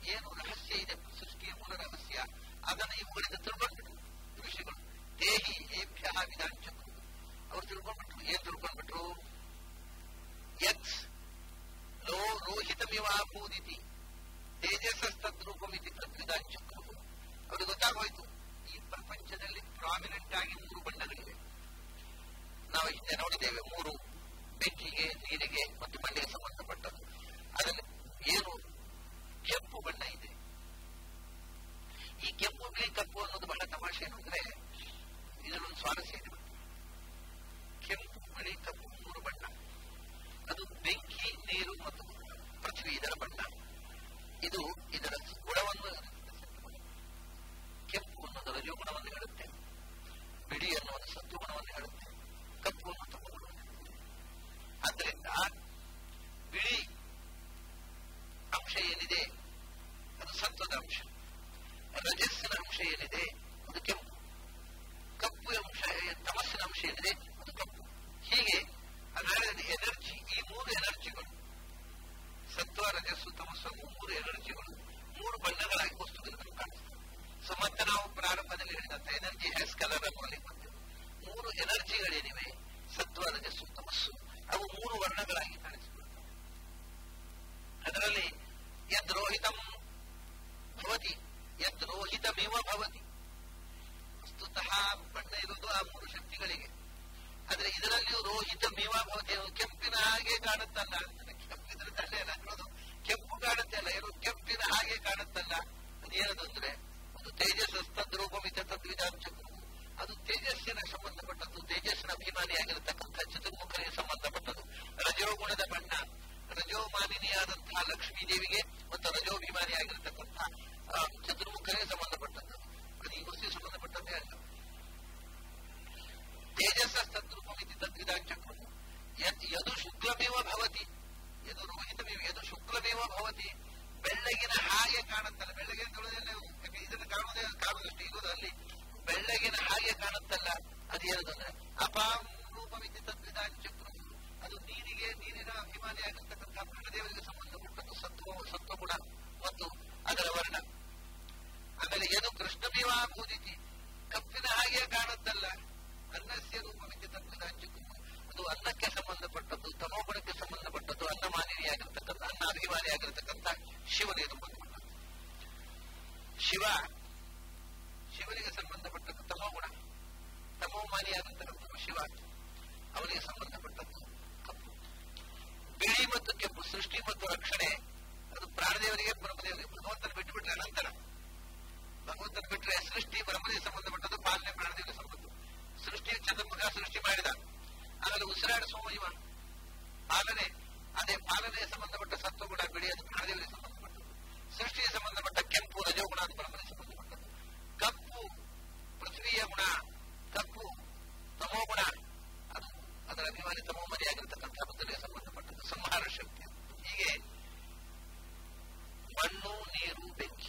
ಏನು ರಹಸ್ಯ ಇದೆ ಸೃಷ್ಟಿಯ ಮೂಲ ರಹಸ್ಯ ಅದನ್ನು ಇವುಗಳಿಂದ ತಿಳ್ಕೊಂಡ್ಬಿಟ್ರು ಋಷಿಗಳು ದೇಹಿ ಏಭ್ಯ ವಿಧಾಂಚಕ್ರು ಅವ್ರು ತಿಳ್ಕೊಂಡ್ಬಿಟ್ರು ಏನ್ ತಿಳ್ಕೊಂಡ್ಬಿಟ್ರು ಯತ್ ಲೋ ರೋಹಿತಮಿವಾಭೂದಿತಿ ತೇಜಸ್ಸಸ್ತದ್ರೂಪಮಿತಿ ತದ್ವಿಧಾಂಚಕ್ರು ಅವ್ರಿಗೆ ಗೊತ್ತಾಗೋಯ್ತು ಈ ಪ್ರಪಂಚದಲ್ಲಿ ಪ್ರಾಮಿನೆಂಟ್ ಆಗಿ ಮೂರು ಬಣ್ಣಗಳಿವೆ ನಾವು ಹಿಂದೆ ನೋಡಿದ್ದೇವೆ ಮೂರು ಬೆಂಕಿಗೆ ನೀರಿಗೆ ಮತ್ತು ಮಣ್ಣಿಗೆ ಸಂಬಂಧಪಟ್ಟದ್ದು ಅದರಲ್ಲಿ ಏನು ಕೆಂಪು ಬಣ್ಣ ಇದೆ ಈ ಕೆಂಪು ಬಿಳಿ ಕಪ್ಪು ಅನ್ನೋದು ಬಹಳ ತಮಾಷೆ ಏನು ಅಂದ್ರೆ ಇದರೊಂದು ಸ್ವಾರಸ್ಯ ಇದೆ ಕೆಂಪು ಬಿಳಿ ಕಪ್ಪು ಮೂರು ಬಣ್ಣ ಅದು ಬೆಂಕಿ ನೀರು ಮತ್ತು ಪೃಥ್ವಿ ಇದರ ಬಣ್ಣ ಇದು ಇದರ ಗುಣವನ್ನು ಕೆಂಪು ಅನ್ನೋದು ರಜೋಗುಣವನ್ನು ಹೇಳುತ್ತೆ ಬಿಳಿ ಅನ್ನುವುದು ಸತ್ವಗುಣವನ್ನು ಹೇಳುತ್ತೆ ಕಪ್ಪು ಅನ್ನೋ ತಮಗುಣವನ್ನು ಹೇಳುತ್ತೆ ಆದ್ದರಿಂದ ಬಿಳಿ ಅಂಶ ಏನಿದೆ ಅದು ಸತ್ವದ ಅಂಶ ರಜಸ್ಸಿನ ಅಂಶ ಏನಿದೆ ಅದು ಕೆಂಪು ಕಪ್ಪು ಅಂಶ ತಮಸ್ಸಿನ ಅಂಶ ಏನಿದೆ ಅದು ಕಪ್ಪು ಹೀಗೆ ಅದರಲ್ಲಿ ಎನರ್ಜಿ ಈ ಮೂರು ಎನರ್ಜಿಗಳು ಸತ್ವ ರಜಸ್ಸು ತಮಸ್ಸು ಅನ್ನೋ ಮೂರು ಎನರ್ಜಿಗಳು ಮೂರು ಬಣ್ಣಗಳಾಗಿ ವಸ್ತುಗಳನ್ನು ಕಾಣಿಸ್ತವೆ ಸೊ ಮತ್ತೆ ನಾವು ಪ್ರಾರಂಭದಲ್ಲಿ ಹೇಳಿದಂತ ಎನರ್ಜಿ ಹ್ಯಾಸ್ ಕಲರ್ ಅನ್ನೋಲ್ಲಿ ಬಂತು ಮೂರು ಎನರ್ಜಿಗಳೇನಿವೆ ಸತ್ವ ರಜಸ್ಸು ತಮಸ್ಸು ಅವು ಮೂರು ವರ್ಣಗಳಾಗಿ ಕಾಣಿಸಿಕೊಳ್ತವೆ ಅದರಲ್ಲಿ ಯದ್ರೋಹಿತಂ ಭವತಿ ಯದ್ರೋಹಿತಮೇವ ಭವತಿ ವಸ್ತುತಃ ಬಣ್ಣ ಇರುವುದು ಆ ಮೂರು ಶಕ್ತಿಗಳಿಗೆ ಆದ್ರೆ ಇದರಲ್ಲಿಯೂ ರೋಹಿತಮೇವ ಭವತಿ ಅದು ಕೆಂಪಿನ ಹಾಗೆ ಕಾಣುತ್ತಲ್ಲ ಕೆಂಪಿದ್ರೆ ತಲೆ ಎಲ್ಲ ಅನ್ನೋದು ಕೆಂಪು ಕಾಣುತ್ತೆ ಅಲ್ಲ ಏನು ಕೆಂಪಿನ ಹಾಗೆ ಕಾಣುತ್ತಲ್ಲ ಅದೇನದು ಅಂದ್ರೆ ಒಂದು ತೇಜಸ್ಸಸ್ತದ್ರೂಪಮಿತ ತದ್ವಿಧಾಂಶಕ್ಕೂ ಅದು ತೇಜಸ್ಸಿನ ಸಂಬಂಧಪಟ್ಟದ್ದು ತೇಜಸ್ಸಿನ ಅಭಿಮಾನಿಯಾಗಿರತಕ್ಕಂಥ ಚತುರ್ಮುಖನಿಗೆ ಸಂಬಂಧಪಟ್ಟದ್ದು ರಜೋಗುಣದ ಬಣ್ಣ ರಜೋಮಾನಿನಿಯಾದಂತಹ ಲಕ್ಷ್ಮೀ ದೇವಿಗೆ ಮತ್ತು ರಜೋಭಿಮಾನಿಯಾಗಿರತಕ್ಕಂಥ ಚತುರ್ಮುಖನಿಗೆ ಸಂಬಂಧಪಟ್ಟದ್ದು ಅದು ಈ ವಸ್ತುವಿಗೆ ಸಂಬಂಧಪಟ್ಟದ್ದೇ ಅಲ್ಲ ತೇಜಸ್ಸಸ್ತದ್ರೂಪಮಿತಿ ತದ್ವಿಧಾಂಚಕ್ರು ಯದ್ ಯದು ಶುಕ್ಲಮೇವ ಭವತಿ ಯದು ರೋಹಿತಮೇವ ಯದು ಶುಕ್ಲಮೇವ ಭವತಿ ಬೆಳ್ಳಗಿನ ಹಾಗೆ ಕಾಣುತ್ತಲ್ಲ ಬೆಳ್ಳಗೆ ಅಂತ ಹೇಳೋದಲ್ಲ ಯಾಕೆ ಇದನ್ನು ಕಾಣುವುದೇ ಕಾಣುವುದಷ್ಟು ಇರುವುದು ಅಲ್ಲಿ ಬೆಳ್ಳಗಿನ ಹಾಗೆ ಕಾಣುತ್ತಲ್ಲ ಅದೇನದು ಅಂದ್ರೆ ಅಪಾಂ ರೂಪಮಿತಿ ತದ್ವಿಧಾಂಚಕ್ರು ಅದು ನೀರಿಗೆ ನೀರಿನ ಅಭಿಮಾನಿಯಾಗಿರ್ತಕ್ಕಂಥ ಪ್ರಾಣದೇವರಿಗೆ ಸಂಬಂಧಪಟ್ಟದ್ದು ಸತ್ವ ಸತ್ವಗುಣ ಮತ್ತು ಅದರ ವರ್ಣ ಆಮೇಲೆ ಏನು ಕೃಷ್ಣಮೇವ ಭೂದಿತಿ ಕಪ್ಪಿನ ಹಾಗೆ ಕಾಣುತ್ತಲ್ಲ ಅನ್ನಸ್ಯ ರೂಪಮಿತಿ ತದ್ವಿಧಾಂಚಕ್ರು ಅದು ಅನ್ನಕ್ಕೆ ಸಂಬಂಧಪಟ್ಟದ್ದು ತಮೋಗುಣಕ್ಕೆ ಸಂಬಂಧಪಟ್ಟದ್ದು ಅನ್ನಮಾನಿನಿಯಾಗಿರ್ತಕ್ಕಂಥ ಅನ್ನಾಭಿಮಾನಿಯಾಗಿರ್ತಕ್ಕಂಥ ಶಿವನಿಗೆ ಸಂಬಂಧಪಟ್ಟದ್ದು ಶಿವ ಶಿವನಿಗೆ ಸಂಬಂಧಪಟ್ಟದ್ದು ತಮೋಗುಣ ತಮೋಮಾನಿಯಾಗಿರ್ತಕ್ಕಂಥ ಶಿವ ಅವನಿಗೆ ಸಂಬಂಧಪಟ್ಟದ್ದು ಕಪ್ಪು ಬಿಳಿ ಮತ್ತು ಕೆಂಪು ಸೃಷ್ಟಿ ಮತ್ತು ರಕ್ಷಣೆ ಅದು ಪ್ರಾಣದೇವರಿಗೆ ಬ್ರಹ್ಮದೇವರಿಗೆ ಭಗವಂತನ ಬಿಟ್ಟುಬಿಟ್ರೆ ಅನಂತರ ಭಗವಂತನ ಬಿಟ್ಟರೆ ಸೃಷ್ಟಿ ಬ್ರಹ್ಮನಿಗೆ ಸಂಬಂಧಪಟ್ಟದ್ದು ಪಾಲನೆ ಪ್ರಾಣದೇವರಿಗೆ ಸಂಬಂಧ ಸೃಷ್ಟಿ ಚತುರ್ಮುಖ ಸೃಷ್ಟಿ ಮಾಡಿದ ಆಮೇಲೆ ಉಸಿರಾಡಿಸುವ ಇವ ಪಾಲನೆ ಅದೇ ಪಾಲನೆಗೆ ಸಂಬಂಧಪಟ್ಟ ಸತ್ವಗುಣ ಬಿಳಿ ಅದು ಪ್ರಾಣದೇವರಿಗೆ ಸಂಬಂಧಪಟ್ಟದ್ದು ಸೃಷ್ಟಿಗೆ ಸಂಬಂಧಪಟ್ಟ ಕೆಂಪು ರಜೋಗುಣ ಅದು ಬ್ರಹ್ಮನಿಗೆ ಸಂಬಂಧಪಟ್ಟದ್ದು ಕಪ್ಪು ಪೃಥ್ವಿಯ ಗುಣ ಕಪ್ಪು ತಮೋಗುಣ ಅದು ಅದರ ಅಭಿಮಾನಿ ತಮೋಮರಿಯಾಗಿರ್ತಕ್ಕಂಥ ಬುದ್ಧನಿಗೆ ಸಂಬಂಧಪಟ್ಟದ್ದು ಸಂಹಾರ ಶಕ್ತಿ ಹೀಗೆ ಮಣ್ಣು ನೀರು ಬೆಂಕಿ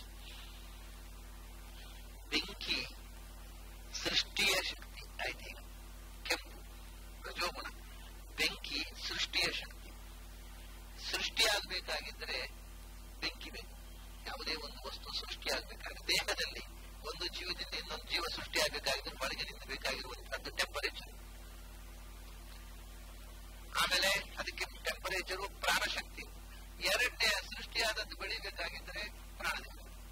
ಬೆಂಕಿ ಸೃಷ್ಟಿಯ ಶಕ್ತಿ ಆಯ್ತು ಈಗ ಕೆಂಪು ರಜೋಗುಣ ಬೆಂಕಿ ಸೃಷ್ಟಿಯ ಶಕ್ತಿ ಸೃಷ್ಟಿಯಾಗಬೇಕಾಗಿದ್ದರೆ ಬೆಂಕಿ ಬೇಕು ಯಾವುದೇ ಒಂದು ವಸ್ತು ಸೃಷ್ಟಿಯಾಗಬೇಕಾದ್ರೆ ದೇಹದಲ್ಲಿ ಒಂದು ಜೀವದಿಂದ ಇನ್ನೊಂದು ಜೀವ ಸೃಷ್ಟಿಯಾಗಬೇಕಾಗಿದ್ರೆ ಹೊರಗಿನಿಂದ ಬೇಕಾಗಿರುವಂತಹದ್ದು ಟೆಂಪರೇಚರ್ ಆಮೇಲೆ ಅದಕ್ಕೆ ಟೆಂಪರೇಚರು ಪ್ರಾಣಶಕ್ತಿ ಎರಡನೇ ಸೃಷ್ಟಿಯಾದದ್ದು ಬೆಳಿಬೇಕಾಗಿದ್ರೆ ಪ್ರಾಣದೇವ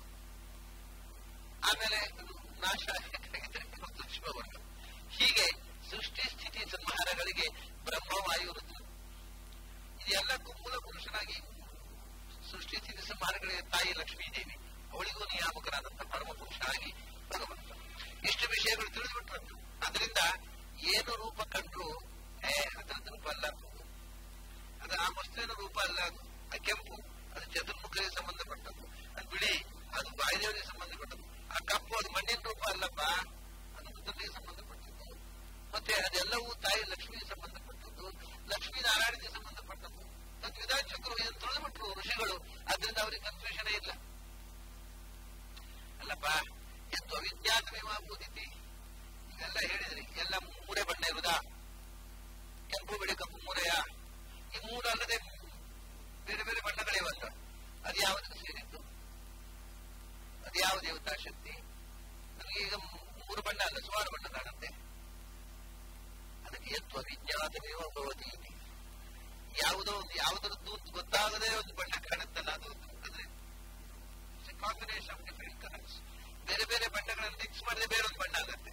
ಆಮೇಲೆ ಅದು ನಾಶ ಆಗಬೇಕಾಗಿದ್ರೆ ಸೂಕ್ಷ್ಮವರ್ಗ ಹೀಗೆ ಸೃಷ್ಟಿ ಸ್ಥಿತಿ ಸಂಹಾರಗಳಿಗೆ ಬ್ರಹ್ಮವಾಯು ರುದ್ರ ಇದೆಲ್ಲಕ್ಕೂ ಮೂಲ ಪುರುಷನಾಗಿ ಸೃಷ್ಟಿ ಸ್ಥಿತಿ ಸಂಹಾರಗಳಿಗೆ ತಾಯಿ ಲಕ್ಷ್ಮೀದೇವಿ ಅವಳಿಗೂ ನಿಯಾಮಕರಾದಂಥ ಪರಮ ಪುರುಷನಾಗಿ ಭಗವಂತ ಇಷ್ಟು ವಿಷಯಗಳು ತಿಳಿದುಬಿಟ್ರು ಅದರಿಂದ ಏನು ರೂಪ ಕಂಡ್ರು ಏ ಅದರದ್ದು ರೂಪ ಅಲ್ಲ ಅದು ಆ ವಸ್ತುವಿನ ರೂಪ ಅಲ್ಲ ಅದು ಆ ಕೆಂಪು ಅದು ಚತುರ್ಮುಖರಿಗೆ ಸಂಬಂಧಪಟ್ಟದ್ದು ಅದು ಬಿಳಿ ಅದು ವಾಯುದೇವರಿಗೆ ಸಂಬಂಧಪಟ್ಟದ್ದು ಆ ಕಪ್ಪು ಅದು ಮಣ್ಣಿನ ರೂಪ ಅಲ್ಲಪ್ಪ ಅದು ಬುದ್ಧನಿಗೆ ಸಂಬಂಧಪಟ್ಟದ್ದು ಮತ್ತೆ ಅದೆಲ್ಲವೂ ತಾಯಿ ಲಕ್ಷ್ಮಿಗೆ ಸಂಬಂಧಪಟ್ಟದ್ದು ಲಕ್ಷ್ಮೀ ನಾರಾಯಣಕ್ಕೆ ಸಂಬಂಧಪಟ್ಟದ್ದು ತದ್ವಿಧಾಚಕರು ಇದನ್ನು ತಿಳಿದುಬಿಟ್ರು ಋಷಿಗಳು ಅದರಿಂದ ಅವರಿಗೆ ಕನ್ಫ್ಯೂಷನ್ ಇಲ್ಲ ಅಲ್ಲಪ್ಪ ಎಂದು ಅವಿದ್ಯಾತಮೇವಾಗುವುದಿತಿ ಇವೆಲ್ಲ ಹೇಳಿದ್ರಿ ಎಲ್ಲ ಮೂರೇ ಬಣ್ಣ ಇರುವುದಾ ಯತ್ವ ವಿಜ್ಞಾತಮೇವ ಭವತಿ ಇತಿ. ಯಾವುದೋ ಒಂದು ಯಾವುದರದ್ದು ಅಂತ ಗೊತ್ತಾಗದೇ ಒಂದು ಬಣ್ಣ ಕಾಣುತ್ತಲ್ಲ ಅದು ಒಂದು ಅಂದ್ರೆ ಕಾಂಬಿನೇಷನ್ ಆಫ್ ಡಿಫರೆಂಟ್ ಕಲರ್ಸ್ ಬೇರೆ ಬೇರೆ ಬಣ್ಣಗಳನ್ನು ಮಿಕ್ಸ್ ಮಾಡಿದ್ರೆ ಬೇರೆ ಒಂದು ಬಣ್ಣ ಆಗುತ್ತೆ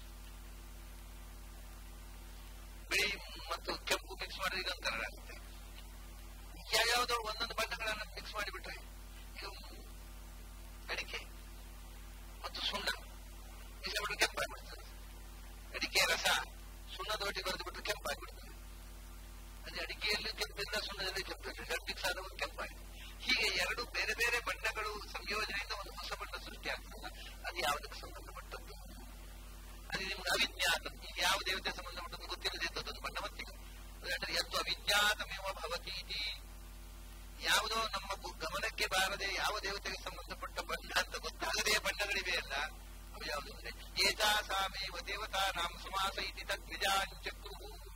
ಬಿಳಿ ಮತ್ತು ಕೆಂಪು ಮಿಕ್ಸ್ ಮಾಡಿದ್ರೆ ಇದೊಂದು ಕಲರ್ ಆಗುತ್ತೆ ಯಾವ್ಯಾವುದೋ ಒಂದೊಂದು ಬಣ್ಣಗಳನ್ನು ಮಿಕ್ಸ್ ಮಾಡಿಬಿಟ್ರೆ ಇದು ಅಡಿಕೆ ಮತ್ತು ಸುಣ್ಣ ಮಿಕ್ಸ್ ಬಿಟ್ಟು ಕೆಂಪಾಗ್ಬಿಡ್ತದೆ ಅಡಿಕೆ ರಸ ಸುಣ್ಣದೊಟ್ಟಿಗೆ ಬರೆದು ಬಿಟ್ಟು ಕೆಂಪಾಗ್ಬಿಡ್ತದೆ ಅದೇ ಅಡಿಕೆಯಲ್ಲಿ ಕೆಂಪಿಲ್ಲ ಸುಣ್ಣದಲ್ಲಿ ಕೆಂಪು ಎರಡು ಮಿಕ್ಸ್ ಆದ ಒಂದು ಕೆಂಪಾಗಿದೆ ಹೀಗೆ ಎರಡು ಬೇರೆ ಬೇರೆ ಬಣ್ಣಗಳು ಸಂಯೋಜನೆಯಿಂದ ಒಂದು ಹೊಸ ಬಣ್ಣ ಸೃಷ್ಟಿಯಾಗ್ತದಲ್ಲ ಅದು ಯಾವುದಕ್ಕೆ ಸಂಬಂಧಪಟ್ಟದ್ದು ಅದು ನಿಮ್ಗೆ ಅವಿಜ್ಞಾತ ಈಗ ಯಾವ ದೇವತೆ ಸಂಬಂಧಪಟ್ಟದ್ದು ಗೊತ್ತಿಲ್ಲದೆ ಇದ್ದದ್ದು ಬಣ್ಣ ಮತ್ತಿಗೆ ಅಂದ್ರೆ ಯತ್ವ ವಿಜ್ಞಾತಮೇವ ಭವತಿ ಇತಿ ಯಾವುದೋ ನಮ್ಮ ಗು- ಗಮನಕ್ಕೆ ಬಾರದೆ ಯಾವ ದೇವತೆಗೆ ಸಂಬಂಧಪಟ್ಟ ಬಣ್ಣ ಅಂತ ಗೊತ್ತಾಗದೆ ಬಣ್ಣಗಳಿವೆ ಅಲ್ಲ ಅವು ಯಾವುದು ಅಂದ್ರೆ ಏತಾಸಾಮೇವ ದೇವತಾ ನಾಮ ಸಮಾಸ ಇತಿ ತದ್ ನಿಜಾಂಚಕ್ರು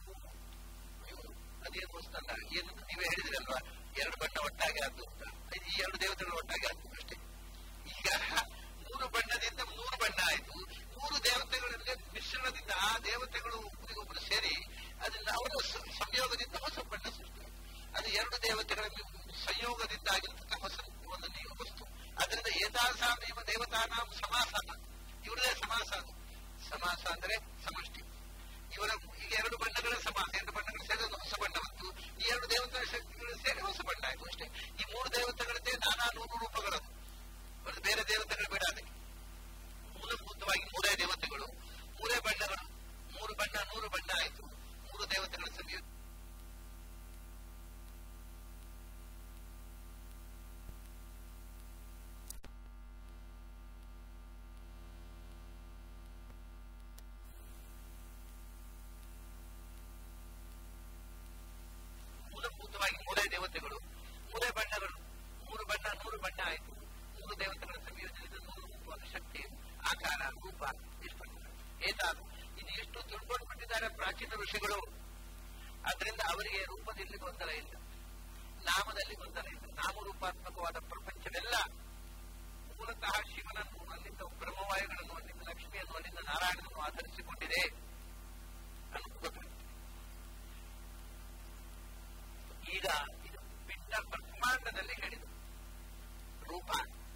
ಅದೇನು ಅಷ್ಟಲ್ಲ ಏನು ನೀವೇ ಹೇಳಿದ್ರಲ್ವಾ ಎರಡು ಬಣ್ಣ ಒಟ್ಟಾಗಿ ಆದ್ದು ಅಂತ ಇದು ಈ ಎರಡು ದೇವತೆಗಳು ಒಟ್ಟಾಗಿ ಆದ್ದು ಅಷ್ಟೇ ಈಗ ಮೂರು ಬಣ್ಣದಿಂದ ಮೂರು ಬಣ್ಣ ಆಯ್ತು ಮೂರು ದೇವತೆಗಳಲ್ಲಿ ಮಿಶ್ರಣದಿಂದ ಆ ದೇವತೆಗಳು ಒಬ್ಬರಿಗೊಬ್ಬರು ಸೇರಿ ಅದನ್ನ ಅವರ ಸ- ಸಂಯೋಗದಿಂದ ಹೊಸ ಬಣ್ಣ ಸೃಷ್ಟಿ ಆಯ್ತು. ಅದು ಎರಡು ದೇವತೆಗಳ ಸಂಯೋಗದಿಂದ ಆಗಿರ್ತಕ್ಕ ಹೊಸ ಒಂದು ನೀವು ವಸ್ತು ಅದರಿಂದ ಏತಾಸಾಮೇವ ದೇವತಾನಾಂ ಸಮಾಸಾನ ಇವರದೇ ಸಮಾಸ ಅದು ಸಮಾಸ ಅಂದ್ರೆ ಸಮಷ್ಟಿ ಇವರ ಈಗ ಎರಡು ಬಣ್ಣಗಳ ಸಮಾಸ ಎರಡು ಬಣ್ಣಗಳು ಸೇರಿ ಒಂದು ಹೊಸ ಬಣ್ಣ ಬಂತು ಈ ಎರಡು ದೇವತಾ ಶಕ್ತಿಗಳು ಸೇರಿ ಹೊಸ ಬಣ್ಣ ಆಯ್ತು ಅಷ್ಟೇ ಈ ಮೂರು ದೇವತೆಗಳದ್ದೇ ನಾನಾ ನೂರು ರೂಪಗಳದು ಒಂದು ಬೇರೆ ದೇವತೆಗಳು ಬೇಡ ಅದಕ್ಕೆ ಮೂಲಭೂತವಾಗಿ ಮೂರೇ ದೇವತೆಗಳು ಮೂರೇ ಬಣ್ಣಗಳು ಮೂರು ಬಣ್ಣ ನೂರು ಬಣ್ಣ ಆಯಿತು ಮೂರು ದೇವತೆಗಳ ಸಂಯೋಗ ಮೂಲಭೂತವಾಗಿ ಮೂರೇ ದೇವತೆಗಳು ಮೂರೇ ಬಣ್ಣಗಳು ಮೂರು ಬಣ್ಣ ನೂರು ಬಣ್ಣ ಆಯಿತು ಮೂರು ದೇವತೆಗಳ ಸಂಯೋಜನೆಯಿಂದ ನೂರು ರೂಪವಾದ ಶಕ್ತಿ ಆಕಾರ ರೂಪ ಎಷ್ಟು ಏತಾದು ಇದು ಎಷ್ಟು ತಿಳ್ಕೊಂಡು ಬಿಟ್ಟಿದ್ದಾರೆ ಪ್ರಾಚೀನ ಋಷಿಗಳು ಅದರಿಂದ ಅವರಿಗೆ ರೂಪದಲ್ಲಿ ಗೊಂದಲ ಇಲ್ಲ ನಾಮದಲ್ಲಿ ಗೊಂದಲ ಇಲ್ಲ ನಾಮರೂಪಾತ್ಮಕವಾದ ಪ್ರಪಂಚವೆಲ್ಲ ಮೂಲತಃ ಶಿವನನ್ನು ಅಲ್ಲಿಂದ ಬ್ರಹ್ಮವಾಯುಗಳನ್ನು ಅಲ್ಲಿಂದ ಲಕ್ಷ್ಮಿಯನ್ನು ಅಲ್ಲಿಂದ ನಾರಾಯಣನನ್ನು ಆಧರಿಸಿಕೊಂಡಿದೆ ಅನ್ನೋದು ಗೊತ್ತಾಗ್ತದೆ ಈಗ ಇದು ಪಿಂಡ ಬ್ರಹ್ಮಾಂಡದಲ್ಲಿ ಹೇಳಿದ ರೂಪ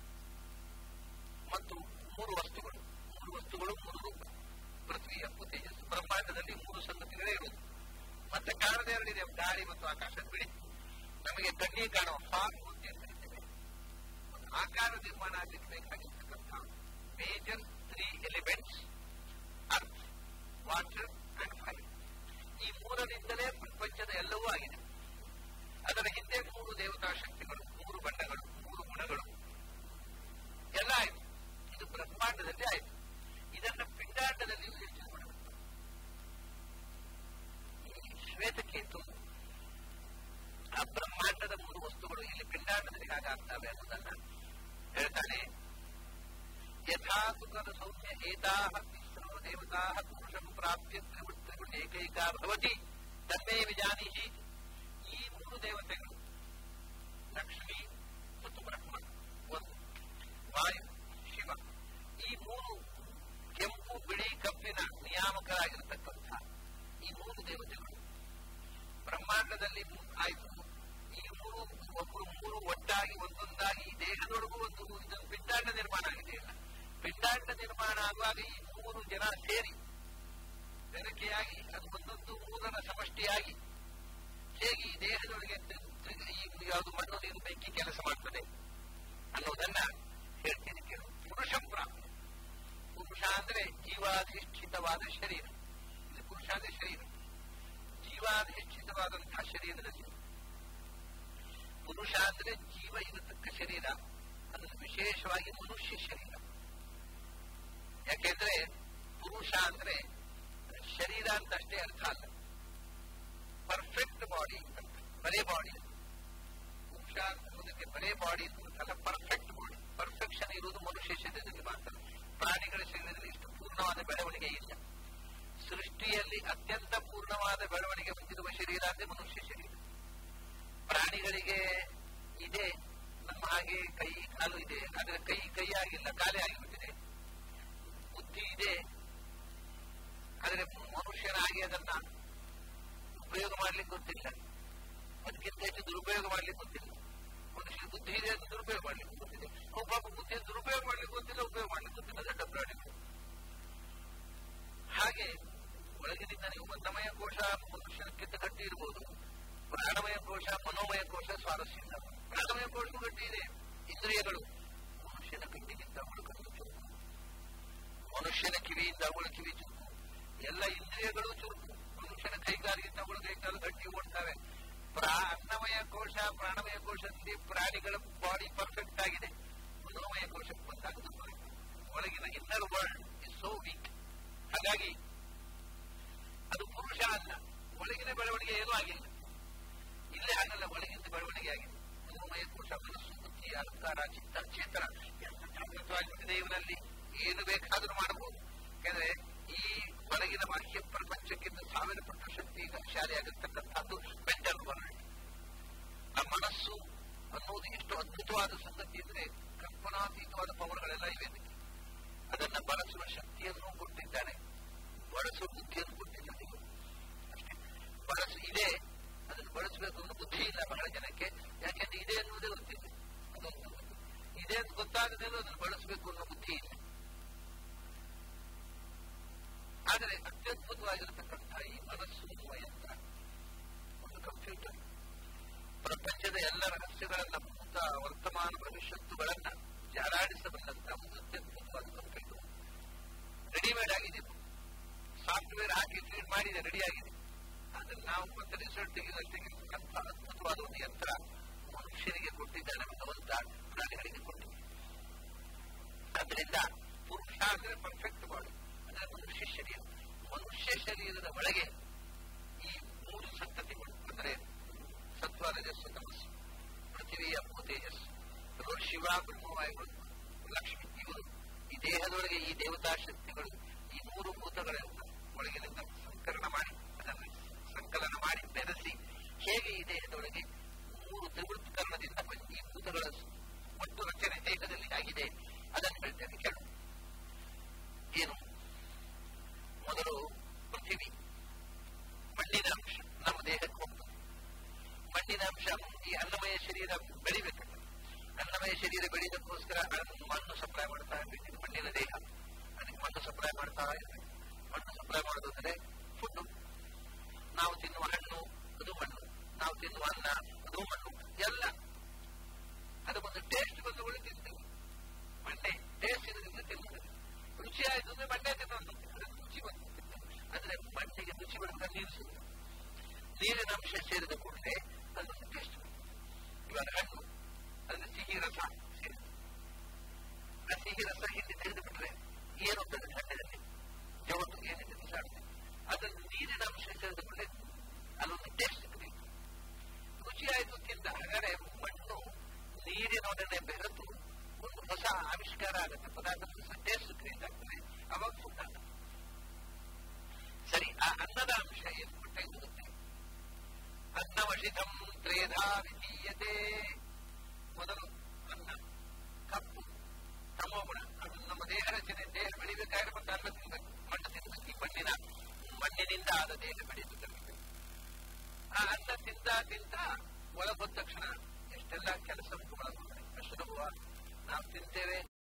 ಮತ್ತು ಮೂರು ವಸ್ತುಗಳು ಮೂರು ವಸ್ತುಗಳು ಮೂರು ರೂಪ ಪೃಥ್ವಿ ಅಪ್ಪು ತೇಜಸ್ಸು ಬ್ರಹ್ಮಾಂಡದಲ್ಲಿ ಮೂರು ಸಂಗತಿಗಳೇ ಇರುವುದು ಮತ್ತೆ ಕಾಣದೇ ಎರಡಿದೆ ಗಾಳಿ ಮತ್ತು ಆಕಾಶ ಬಿಡಿ ನಮಗೆ ಕಣ್ಣಿಗೆ ಕಾಣುವ ಫಾರ್ಮ್ ಅಂತ ಏನ್ ಕರಿತೇವೆ ಒಂದು ಆಕಾರ ನಿರ್ಮಾಣ ಆಗಲಿಕ್ಕೆ ಬೇಕಾಗಿರ್ತಕ್ಕಂಥ major three elements earth water and fire ಈ ಮೂರರಿಂದಲೇ ಪ್ರಪಂಚದ ಎಲ್ಲವೂ ಆಗಿದೆ ಅದರ ಹಿಂದೆ ಮೂರು ದೇವತಾ ಶಕ್ತಿಗಳು ಮೂರು ಬಣ್ಣಗಳು ಮೂರು ಗುಣಗಳು ಎಲ್ಲ ಆಯ್ತು ಇದು ಬ್ರಹ್ಮಾಂಡದಲ್ಲಿ ಆಯ್ತು ಇದನ್ನ ಪಿಂಡಾಂಡದಲ್ಲಿ ಯೋಚನೆ ಮಾಡಬೇಕು ಈ ಶ್ವೇತಕೇತು ಆ ಬ್ರಹ್ಮಾಂಡದ ಮೂರು ವಸ್ತುಗಳು ಇಲ್ಲಿ ಪಿಂಡಾಂಡದಲ್ಲಿ ಹಾಗಾಗ್ತವೆ ಅನ್ನೋದನ್ನ ಹೇಳ್ತಾನೆ ಯಥಾ ಸುಖದ ಸೌಮ್ಯ ಏತಾಹ ತಿಸ್ರೋ ದೇವತಾಹ ಪುರುಷಂ ಪ್ರಾಪ್ಯ ತ್ರಿವೃತ್ತಿಗಳು ಏಕೈಕ ಭವತಿ ತನ್ಮೇ ವಿಜಾನಿಹಿ ಈ ಮೂರು ದೇವತೆಗಳು ಲಕ್ಷ್ಮಿ ಮತ್ತು ಬ್ರಹ್ಮ ಒಂದು ವಾಯು ಶಿವ ಈ ಮೂರು ಕೆಂಪು ಬಿಳಿ ಕಪ್ಪಿನ ನಿಯಾಮಕರಾಗಿರತಕ್ಕಂಥ ಈ ಮೂರು ದೇವತೆಗಳು ಬ್ರಹ್ಮಾಂಡದಲ್ಲಿ ಆಯ್ತು ಈ ಮೂರು ಒಬ್ಬರು ಮೂರು ಒಟ್ಟಾಗಿ ಒಂದೊಂದಾಗಿ ಈ ದೇಹದೊಳಗೂ ಒಂದು ಇದೊಂದು ಪಿಂಡಾಂಡ ನಿರ್ಮಾಣ ಆಗಿದೆ ಇಲ್ಲ ಪಿಂಡಾಂಡ ನಿರ್ಮಾಣ ಆಗುವಾಗ ಈ ಮೂರು ಜನ ಸೇರಿ ಬೆರಕೆಯಾಗಿ ಅದು ಒಂದೊಂದು ಮೂರರ ಸಮಷ್ಟಿಯಾಗಿ ಹೇಗೆ ಈ ದೇಹದೊಳಗೆ ತಿ- ತಿ- ಈ ಯಾವುದು ಮಣ್ಣು ನೀರು ಬೆಂಕಿ ಕೆಲಸ ಮಾಡ್ತದೆ ಅನ್ನೋದನ್ನ ಹೇಳ್ತೀನಿ ಕೇಳು ಪುರುಷ ಪ್ರಾಪ್ತ ಪುರುಷ ಅಂದ್ರೆ ಜೀವಾಧಿಷ್ಠಿತವಾದ ಶರೀರ ಇದು ಪುರುಷ ಅಂದ್ರೆ ಶರೀರ ಜೀವಾಧಿಷ್ಠಿತವಾದಂತಹ ಶರೀರದಲ್ಲಿ ಪುರುಷ ಅಂದ್ರೆ ಜೀವ ಇರತಕ್ಕ ಶರೀರ ಅದು ವಿಶೇಷವಾಗಿ ಮನುಷ್ಯ ಶರೀರ ಯಾಕೆಂದ್ರೆ ಪುರುಷ ಅಂದ್ರೆ ಶರೀರ ಅಂತ ಅಷ್ಟೇ ಅರ್ಥ ಅಲ್ಲ ಪರ್ಫೆಕ್ಟ್ ಬಾಡಿ ಬರೇ ಬಾಡಿ ಪುರುಷ ಅನ್ನೋದಕ್ಕೆ ಬರೇ ಬಾಡಿ ಅಂತಲ್ಲ ಪರ್ಫೆಕ್ಟ್ ಬಾಡಿ ಪರ್ಫೆಕ್ಷನ್ ಇರುವುದು ಮನುಷ್ಯ ಶರೀರದಲ್ಲಿ ಮಾತ್ರ ಪ್ರಾಣಿಗಳ ಶರೀರದಲ್ಲಿ ಇಷ್ಟು ಪೂರ್ಣವಾದ ಬೆಳವಣಿಗೆ ಇಲ್ಲ ಸೃಷ್ಟಿಯಲ್ಲಿ ಅತ್ಯಂತ ಪೂರ್ಣವಾದ ಬೆಳವಣಿಗೆ ಹೊಂದಿರುವ ಶರೀರ ಅಂದ್ರೆ ಮನುಷ್ಯ ಶರೀರ ಪ್ರಾಣಿಗಳಿಗೆ ಇದೆ ನಮ್ಮ ಹಾಗೆ ಕೈ ಕಾಲು ಇದೆ ಆದ್ರೆ ಕೈ ಕೈ ಆಗಿಲ್ಲ ಕಾಲೇ ಆಗಿಬಿಟ್ಟಿದೆ ಬುದ್ಧಿ ಇದೆ ಆದರೆ ಮನುಷ್ಯನಾಗಿ ಅದನ್ನ ಉಪಯೋಗ ಮಾಡ್ಲಿಕ್ಕೆ ಗೊತ್ತಿಲ್ಲ ಅದಕ್ಕಿಂತ ಹೆಚ್ಚು ದುರುಪಯೋಗ ಮಾಡ್ಲಿಕ್ಕೆ ಗೊತ್ತಿಲ್ಲ ಮನುಷ್ಯ ಬುದ್ಧಿ ಇದೆ ಅಂತ ದುರುಪಯೋಗ ಮಾಡ್ಲಿಕ್ಕೆ ಗೊತ್ತಿದೆ ಒಬ್ಬ ಬುದ್ಧಿಯನ್ನು ದುರುಪಯೋಗ ಮಾಡ್ಲಿಕ್ಕೆ ಗೊತ್ತಿಲ್ಲ ಉಪಯೋಗ ಮಾಡ್ಲಿಕ್ಕೆ ಗೊತ್ತಿಲ್ಲ ದೊಡ್ಡ ಪ್ರಾಣಿಗಳು ಹಾಗೆ ಒಳಗಿನಿಂದ ನೀವು ಮನ್ನಮಯ ಕೋಶ ಮನುಷ್ಯನಕ್ಕಿಂತ ಗಟ್ಟಿ ಇರಬಹುದು ಪ್ರಾಣಮಯ ಕೋಶ ಮನೋಮಯ ಕೋಶ ಸ್ವಾರಸ್ಯ ಇಲ್ಲ ಪ್ರಾಣಮಯ ಕೋಶವು ಗಟ್ಟಿ ಇದೆ ಇಂದ್ರಿಯಗಳು ಮನುಷ್ಯನ ಕಣ್ಣಿಗಿಂತ ಅವಳ ಕಣ್ಣು ಚುರುಕು ಮನುಷ್ಯನ ಕಿವಿಯಿಂದ ಅವಳ ಕಿವಿ ಚುರುಕು ಎಲ್ಲ ಇಂದ್ರಿಯಗಳು ಚುರುಕು ಮನುಷ್ಯನ ಕೈಗಾಲಿಗಿಂತ ಅವಳ ಕೈಗಾಲು ಗಟ್ಟಿ ಓಡ್ತವೆ ಅನ್ನಮಯ ಕೋಶ ಪ್ರಾಣಮಯ ಕೋಶದಲ್ಲಿ ಪ್ರಾಣಿಗಳ ಬಾಡಿ ಪರ್ಫೆಕ್ಟ್ ಆಗಿದೆ ಮನೋಮಯ ಕೋಶಕ್ಕೆ ಬಂದಾಗ ಒಳಗಿನ inner world is so weak ಹಾಗಾಗಿ ಅದು ಪುರುಷ ಅಲ್ಲ ಒಳಗಿನ ಬೆಳವಣಿಗೆ ಏನೂ ಆಗಿಲ್ಲ ಇಲ್ಲೇ ಆಗಲ್ಲ ಒಳಗಿಂದ ಬೆಳವಣಿಗೆ ಆಗಿದೆ ಮನೋಮಯ ಕೋಶ ಮನಸ್ಸು ಬುದ್ಧಿ ಅಲಂಕಾರ ಚಿತ್ತ ಚೇತನ ಎಲ್ಲ ಜಾಗೃತವಾಗಿದೆ ಇವರಲ್ಲಿ ಏನು ಬೇಕಾದರೂ ಮಾಡಬಹುದು ಯಾಕಂದ್ರೆ ಈ ಹೊರಗಿನ ಬಾಹ್ಯ ಪ್ರಪಂಚಕ್ಕಿಂತ ಸಾವಿರ ಪಟ್ಟು ಶಕ್ತಿ ಶಾಲೆಯಾಗಿರ್ತಕ್ಕಂಥದ್ದು ಮೆಂಟಲ್ ವರ್ಲ್ಡ್ ನಮ್ಮ ಮನಸ್ಸು ಅನ್ನೋದು ಎಷ್ಟು ಅದ್ಭುತವಾದ ಸಂಗತಿ ಅಂದ್ರೆ ಕಲ್ಪನಾತೀತವಾದ ಪವರ್ಗಳೆಲ್ಲ ಇವೆ ಅದನ್ನ ಬಳಸುವ ಶಕ್ತಿಯನ್ನು ಕೊಟ್ಟಿದ್ದಾನೆ ಬಳಸುವ ಬುದ್ಧಿಯನ್ನು ಕೊಟ್ಟಿದ್ದಾನೆ ಅಷ್ಟೇ ಬಳಸು ಇದೆ ಅದನ್ನು ಬಳಸಬೇಕು ಅನ್ನೋ ಬುದ್ಧಿ ಇಲ್ಲ ಬಹಳ ಜನಕ್ಕೆ ಯಾಕೆಂದ್ರೆ ಇದೆ ಅನ್ನುವುದೇ ಗೊತ್ತಿಲ್ಲ ಅದೊಂದು ಇದೆ ಅಂತ ಗೊತ್ತಾಗದೇನೋ ಅದನ್ನು ಬಳಸಬೇಕು ಅನ್ನೋ ಬುದ್ಧಿ ಇಲ್ಲ ಆದರೆ ಅತ್ಯದ್ಭುತವಾಗಿರತಕ್ಕಂತಹ ಈ ಮನಸ್ಸು ಎನ್ನುವ ಯಂತ್ರ ಒಂದು ಕಂಪ್ಯೂಟರ್ ಪ್ರಪಂಚದ ಎಲ್ಲ ರಹಸ್ಯಗಳನ್ನ ಭೂತ ವರ್ತಮಾನ ಭವಿಷ್ಯತ್ತುಗಳನ್ನ ಜಾರಾಡಿಸಬಲ್ಲಂತಹ ಒಂದು ಅತ್ಯದ್ಭುತವಾದ ಕಂಪ್ಯೂಟರ್ ರೆಡಿಮೇಡ್ ಆಗಿದೆ ಸಾಫ್ಟ್ವೇರ್ ಹಾಕಿ ಫೀಡ್ ಮಾಡಿದೆ ರೆಡಿ ಆಗಿದೆ ಆದ್ರೆ ನಾವು ಮತ್ತೆ ರಿಸಲ್ಟ್ ತೆಗೆದಂತಹ ಅದ್ಭುತವಾದ ಒಂದು ಯಂತ್ರ ಮನುಷ್ಯನಿಗೆ ಕೊಟ್ಟಿದ್ದಾನೆ ಭಗವಂತ ಪ್ರಾಣಿಗಳಿಗೆ ಕೊಟ್ಟಿದೆ ಅದರಿಂದ ಪುರುಷ ಅಂದ್ರೆ ಪರ್ಫೆಕ್ಟ್ ಬಾಡಿ ಅಂದ್ರೆ ಮನುಷ್ಯ ಶರೀರ ಮನುಷ್ಯ ಶರೀರದ ಒಳಗೆ ಈ ಮೂರು ಸಂತತಿಗಳು ಅಂದ್ರೆ ಸತ್ವ ರಜಸ್ಸು ತಮಸ್ಸು ಪೃಥ್ವಿಯ ತೇಜಸ್ಸು ಶಿವ ಬ್ರಹ್ಮವಾಯುಗಳು ಲಕ್ಷ್ಮಿ ಇವರು ಈ ದೇಹದೊಳಗೆ ಈ ದೇವತಾ ಶಕ್ತಿಗಳು ಈ ಮೂರು ಭೂತಗಳನ್ನು ಒಳಗಿನಿಂದ ಸಂಕಲನ ಮಾಡಿ ಅದನ್ನು ಸಂಕಲನ ಮಾಡಿ ಬೆರೆಸಿ ಹೇಗೆ ಈ ದೇಹದೊಳಗೆ ಮೂರು ತ್ರಿವೃತ್ಕರಣದಿಂದ ಈ ಭೂತಗಳ ಒಟ್ಟು ರಚನೆ ದೇಹದಲ್ಲಿ ಆಗಿದೆ ಅದನ್ನು ಹೇಳ್ತೇನೆ ಕೇಳು ಏನು ಮೊದಲು ಪೃಥ್ವಿ ಮಣ್ಣಿನ ಅಂಶ ನಮ್ಮ ದೇಹಕ್ಕೆ ಹೋಗ್ತದೆ ಮಣ್ಣಿನ ಅಂಶ ಈ ಅನ್ನಮಯ ಶರೀರ ಬೆಳಿಬೇಕಲ್ಲ ಅನ್ನಮಯ ಶರೀರ ಬೆಳೆಯೋದಕ್ಕೋಸ್ಕರ ಮಣ್ಣು ಸಪ್ಲೈ ಮಾಡ್ತಾ ಇರ್ಬೇಕು ಮಣ್ಣಿನ ದೇಹ ಅದಕ್ಕೆ ಮಣ್ಣು ಸಪ್ಲೈ ಮಾಡ್ತಾ ಇರ್ಬೇಕು ಮಣ್ಣು ಸಪ್ಲೈ ಮಾಡೋದು ಅಂದ್ರೆ ಫುಡ್ ನಾವು ತಿನ್ನುವ ಹಣ್ಣು ಅದು ಮಣ್ಣು ನಾವು ತಿನ್ನುವ ಅನ್ನ ಅದು ಮಣ್ಣು ಎಲ್ಲ ಅದಕ್ಕೊಂದು ಟೇಸ್ಟ್ ಬಂದು ಉಳಿತಿರ್ತೇವೆ ಮಣ್ಣೆ ಟೇಸ್ಟ್ ಇದರಿಂದ ತಿನ್ನುತ್ತದೆ ರುಚಿ ಆಯ್ತು ಅಂದ್ರೆ ಮಣ್ಣೆ ತಿನ್ನೋದು ರುಚಿ ಬಂತು ಅಂದ್ರೆ ಮಣ್ಣಿಗೆ ರುಚಿ ಬರಬೇಕು ನೀರು ಸಿಗುತ್ತೆ ನೀರಿನ ಅಂಶ ಸೇರಿದ ಕೂಡಲೇ ಅದೊಂದು ಟೇಸ್ಟ್ ಇವಾಗ ಹಣ್ಣು ಅದನ್ನ ಸಿಹಿ ರಸ ಸೇರಿದೆ ಆ ಸಿಹಿ ರಸ ಹಿಂದೆ ತೆಗೆದು ಬಿಟ್ರೆ ಏನು ಹೋಗ್ತದೆ ಹಣ್ಣಿನಲ್ಲಿ ಜಗತ್ತು ಏನಿದೆ ಬಿಸಾಡುತ್ತೆ ಅದನ್ನು ನೀರಿನ ಅಂಶ ಸೇರಿದ ಕೂಡಲೇ ಅಲ್ಲೊಂದು ಟೇಸ್ಟ್ ಬೇಕು ರುಚಿ ಆಯ್ತು ತಿಂದ ಹಾಗಾದ್ರೆ ಮಣ್ಣು ನೀರಿನೊಡನೆ ಬೆರೆತು ಒಂದು ಹೊಸ ಆವಿಷ್ಕಾರ ಆಗುತ್ತೆ ಪದಾರ್ಥ ಹೊಸ ಟೇಸ್ಟ್ ಕ್ರಿಯೇಟ್ ಆಗ್ತದೆ ಅವಾಗ ಫುಡ್ ಆಗುತ್ತೆ ಸರಿ ಆ ಅನ್ನದ ಅಂಶ ಏನು ಹೊಟ್ಟೆಗೆ ಹೋಗುತ್ತೆ ಅನ್ನವಶಿತಂ ತ್ರೇಧಾ ವಿಧೀಯತೆ ಮೊದಲು ಅನ್ನ ಕಪ್ಪು ತಮೋಗುಣ ಅದು ನಮ್ಮ ದೇಹ ರಚನೆ ದೇಹ ಬೆಳಿಬೇಕಾದ್ರೆ ಮತ್ತೆ ಅನ್ನ ತಿನ್ಬೇಕು ಮಣ್ಣು ತಿನ್ಬೇಕು ಈ ಮಣ್ಣಿನ ಮಣ್ಣಿನಿಂದ ಆದ ದೇಹ ಬೆಳೀತದೆ ಆ ಅನ್ನ ತಿಂದ ತಿಂತ ಒಳಗೊದ್ದ ತಕ್ಷಣ ಎಷ್ಟೆಲ್ಲ ಕೆಲಸ ಉಂಟು ಒಳಗೊಂಡ್ರೆ ಅಷ್ಟು ನಾವು ತಿಂತೇವೆ